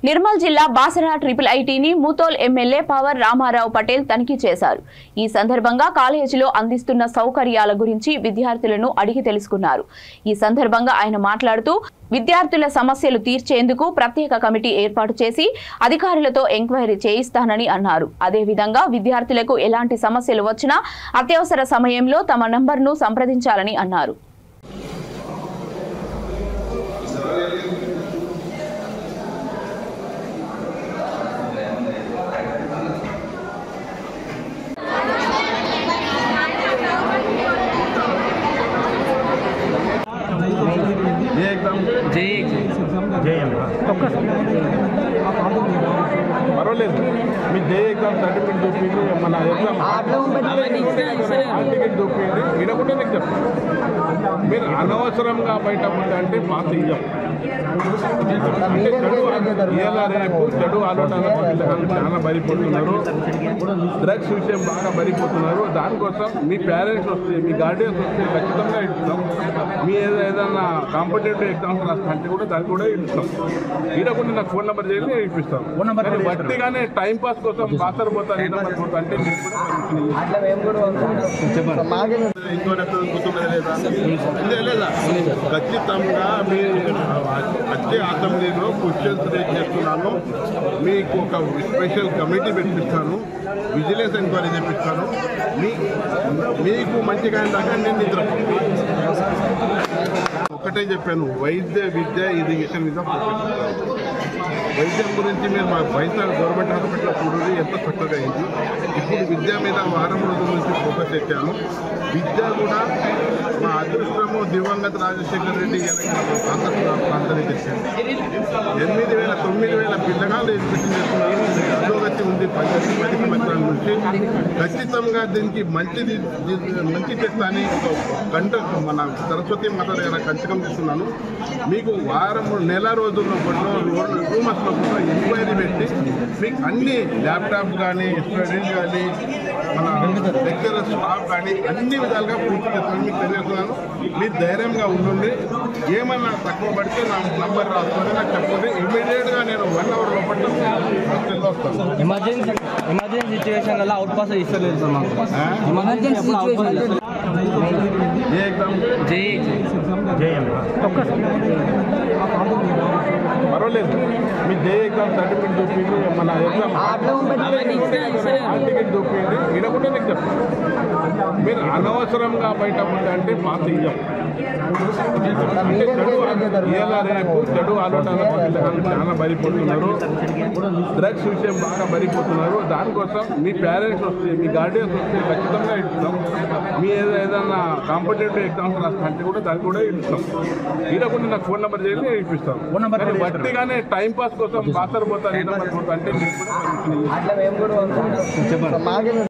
నిర్మల్ జిల్లా బాసరా ట్రిపుల్ ఐటీని ముతోల్ ఎమ్మెల్యే పవర్ రామారావు పటేల్ తనిఖీ చేశారు ఈ సందర్భంగా కాలేజీలో అందిస్తున్న సౌకర్యాల గురించి విద్యార్థులను అడిగి తెలుసుకున్నారు ఈ సందర్భంగా ఆయన మాట్లాడుతూ విద్యార్థుల సమస్యలు తీర్చేందుకు ప్రత్యేక కమిటీ ఏర్పాటు చేసి అధికారులతో ఎంక్వైరీ చేయిస్తానని అన్నారు అదేవిధంగా విద్యార్థులకు ఎలాంటి సమస్యలు వచ్చినా అత్యవసర సమయంలో తమ నంబర్ను సంప్రదించాలని అన్నారు ये एकदम పర్వాలేదు మీ జే ఎగ్జామ్ సర్టిఫికేట్ చూపించి మన ఎగ్జామ్ హాల్ టికెట్ చూపించి వినకుండా నీకు చెప్తాను మీరు అనవసరంగా బయట అంటే పాత ఇయ్యం అంటే చెడు ఇవాళ రేపు చెడు ఆలోచన పిల్లలు చాలా బరిపోతున్నారు డ్రగ్స్ విషయం బాగా బరిపోతున్నారు దానికోసం మీ పేరెంట్స్ వస్తే మీ గార్డియన్స్ వస్తే ఖచ్చితంగా ఇస్తాం మీ ఏదో ఏదైనా కాంపిటేటివ్ ఎగ్జామ్స్ రాస్తుంటే కూడా దానికి కూడా ఇస్తాం ఈడకుండా నాకు ఫోన్ నెంబర్ చేసి నేను ఇప్పిస్తాను ఫోన్ నెంబర్ కానీ కూడా వట్టిగానే టైం పాస్ కోసం పాసర్ పోతారు ఈ నెంబర్ పోతా అంటే నేను కూడా permission ఇయ్యను. ఇంకో నెంబర్ గుర్తున్నది లేదా ఇదే లేదా ఖచ్చితంగా మీ వచ్చే అసెంబ్లీలో క్వశ్చన్స్ రేట్ చేస్తున్నాను మీకు ఒక స్పెషల్ కమిటీ పెట్టిస్తాను విజిలెన్స్ ఎంక్వైరీ చేపిస్తాను మీ మీకు మంచిగా అయిన దాకా నేను నిద్రపోతాను ఒకటే చెప్పాను వైద్య విద్య ఇరిగేషన్ మీద focus చేస్తాను. వైద్యం గురించి మీరు మా పైసా గవర్నమెంట్ హాస్పిటల్లో చూడండి ఎంత చక్కగా అయింది ఇప్పుడు విద్య మీద వారం రోజుల నుంచి ఫోకస్ పెట్టాను విద్య కూడా మా అదృష్టము దివంగత రాజశేఖర రెడ్డి ప్రాంత ప్రాంతానికి తెచ్చింది ఎనిమిది వేల తొమ్మిది వేల పిల్లగాళ్ళు ఎడ్యుకేషన్ చేస్తున్నారు అధోగతి ఉంది పది పది సంవత్సరాల నుంచి ఖచ్చితంగా దీనికి మంచిది మంచి చేస్తా అని ఒక గంట మన సరస్వతి మాత దగ్గర కంచకం చేస్తున్నాను మీకు వారం నెల రోజుల్లో కూడా టూ మంత్స్లో కూడా ఎంక్వైరీ పెట్టి మీకు అన్ని ల్యాప్టాప్ కానీ స్టడీస్ కానీ మన లెక్చరర్ స్టాఫ్ కానీ అన్ని విధాలుగా పూర్తి చేస్తాను మీకు తెలియజేస్తున్నాను మీరు ధైర్యంగా ఉండండి ఏమన్నా తక్కువ పడితే నా నంబర్ రాసుకొని నాకు చెప్పండి ఇమీడియట్గా నేను వన్ అవర్ లోపల హాస్టల్లో వస్తాను ఎమర్జెన్సీ ఎమర్జెన్సీ సిచ్యువేషన్ వల్ల అవుట్ పాస్ ఇస్తలేదు సార్ మాకు ఆ? ఎమర్జెన్సీ సిచ్యువేషన్ ఏ ఎగ్జామ్ పర్వాలేదు మీ జే ఎగ్జామ్ సర్టిఫికేట్ చూపించి మన ఎగ్జామ్ హాల్ టికెట్ చూపించి వినకుండా నీకు చెప్తాను మీరు అనవసరంగా బయట అంటే పాత ఇయ్యం అంటే చెడు ఇవాళ రేపు చెడు ఆలోచన పిల్లలు చాలా బరిపోతున్నారు డ్రగ్స్ విషయం బాగా బరిపోతున్నారు దానికోసం మీ పేరెంట్స్ వస్తే మీ గార్డియన్స్ వస్తే ఖచ్చితంగా ఇస్తాం మీ ఏదో ఏదైనా కాంపిటేటివ్ ఎగ్జామ్స్ రాస్తుంటే కూడా దానికి కూడా ఇస్తాం ఈడకుండా నాకు ఫోన్ నెంబర్ చేసి నేను ఇప్పిస్తాం ఫోన్ నెంబర్ కానీ కూడా వట్టిగానే టైం పాస్ కోసం పాసర్ పోతారు ఈ నెంబర్ పోతా అంటే నేను కూడా permission ఇయ్యను. చెప్పండి